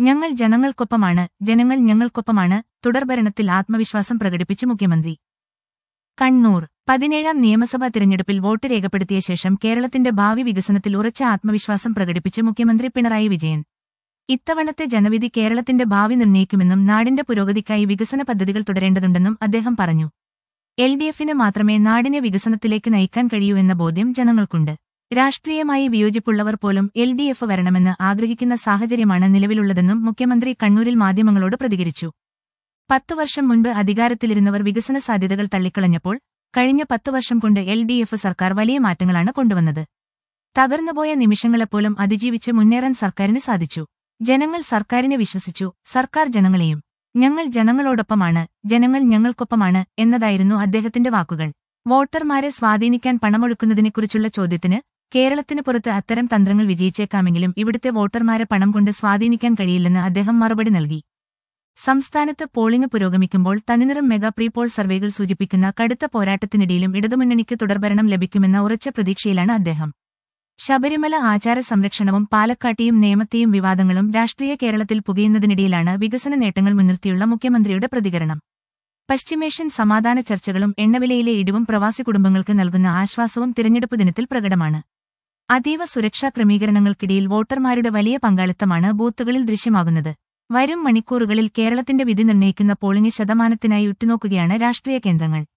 ഞങ്ങൾ ജനങ്ങൾക്കൊപ്പമാണ് ജനങ്ങൾ ഞങ്ങൾക്കൊപ്പമാണ് തുടർഭരണത്തിൽ ആത്മവിശ്വാസം പ്രകടിപ്പിച്ച് മുഖ്യമന്ത്രി കണ്ണൂർ പതിനേഴാം നിയമസഭാ തിരഞ്ഞെടുപ്പിൽ വോട്ട് രേഖപ്പെടുത്തിയ ശേഷം കേരളത്തിന്റെ ഭാവി വികസനത്തിൽ ഉറച്ച ആത്മവിശ്വാസം പ്രകടിപ്പിച്ച് മുഖ്യമന്ത്രി പിണറായി വിജയൻ ഇത്തവണത്തെ ജനവിധി കേരളത്തിന്റെ ഭാവി നിർണ്ണയിക്കുമെന്നും നാടിന്റെ പുരോഗതിക്കായി വികസന പദ്ധതികൾ തുടരേണ്ടതുണ്ടെന്നും അദ്ദേഹം പറഞ്ഞു എൽ ഡി എഫിന് മാത്രമേ നാടിനെ വികസനത്തിലേക്ക് നയിക്കാൻ കഴിയൂ എന്ന ബോധ്യം ജനങ്ങൾക്കുണ്ട് രാഷ്ട്രീയമായി വിയോജിപ്പുള്ളവർ പോലും എൽ ഡി എഫ് വരണമെന്ന് ആഗ്രഹിക്കുന്ന സാഹചര്യമാണ് നിലവിലുള്ളതെന്നും മുഖ്യമന്ത്രി കണ്ണൂരിൽ മാധ്യമങ്ങളോട് പ്രതികരിച്ചു പത്തു വർഷം മുൻപ് അധികാരത്തിലിരുന്നവർ വികസന സാധ്യതകൾ തള്ളിക്കളഞ്ഞപ്പോൾ കഴിഞ്ഞ പത്തു വർഷം കൊണ്ട് എൽ ഡി എഫ് സർക്കാർ വലിയ മാറ്റങ്ങളാണ് കൊണ്ടുവന്നത് തകർന്നുപോയ നിമിഷങ്ങളെപ്പോലും അതിജീവിച്ച് മുന്നേറാൻ സർക്കാരിന് സാധിച്ചു ജനങ്ങൾ സർക്കാരിനെ വിശ്വസിച്ചു സർക്കാർ ജനങ്ങളെയും ഞങ്ങൾ ജനങ്ങളോടൊപ്പമാണ് ജനങ്ങൾ ഞങ്ങൾക്കൊപ്പമാണ് എന്നതായിരുന്നു അദ്ദേഹത്തിന്റെ വാക്കുകൾ വോട്ടർമാരെ സ്വാധീനിക്കാൻ പണമൊഴുക്കുന്നതിനെക്കുറിച്ചുള്ള ചോദ്യത്തിന് കേരളത്തിന് പുറത്ത് അത്തരം തന്ത്രങ്ങൾ വിജയിച്ചേക്കാമെങ്കിലും ഇവിടുത്തെ വോട്ടർമാരെ പണം കൊണ്ട് സ്വാധീനിക്കാൻ കഴിയില്ലെന്ന് അദ്ദേഹം മറുപടി നൽകി സംസ്ഥാനത്ത് പോളിംഗ് പുരോഗമിക്കുമ്പോൾ തനിനിറം മെഗാ പ്രീ പോൾ സർവേകൾ സൂചിപ്പിക്കുന്ന കടുത്ത പോരാട്ടത്തിനിടയിലും ഇടതുമുന്നണിക്ക് തുടർഭരണം ലഭിക്കുമെന്ന ഉറച്ച പ്രതീക്ഷയിലാണ് അദ്ദേഹം ശബരിമല ആചാര സംരക്ഷണവും പാലക്കാട്ടിയും നേമത്തെയും വിവാദങ്ങളും രാഷ്ട്രീയ കേരളത്തിൽ പുകയുന്നതിനിടയിലാണ് വികസന നേട്ടങ്ങൾ മുൻനിർത്തിയുള്ള മുഖ്യമന്ത്രിയുടെ പ്രതികരണം പശ്ചിമേഷ്യൻ സമാധാന ചർച്ചകളും എണ്ണവിലയിലെ ഇടിവും പ്രവാസി കുടുംബങ്ങൾക്ക് നൽകുന്ന ആശ്വാസവും തിരഞ്ഞെടുപ്പ് ദിനത്തിൽ പ്രകടമാണ് അതീവ സുരക്ഷാ ക്രമീകരണങ്ങൾക്കിടയിൽ വോട്ടർമാരുടെ വലിയ പങ്കാളിത്തമാണ് ബൂത്തുകളിൽ ദൃശ്യമാകുന്നത് വരും മണിക്കൂറുകളിൽ കേരളത്തിന്റെ വിധി നിർണ്ണയിക്കുന്ന പോളിംഗ് ശതമാനത്തിനായി ഉറ്റുനോക്കുകയാണ് രാഷ്ട്രീയ കേന്ദ്രങ്ങൾ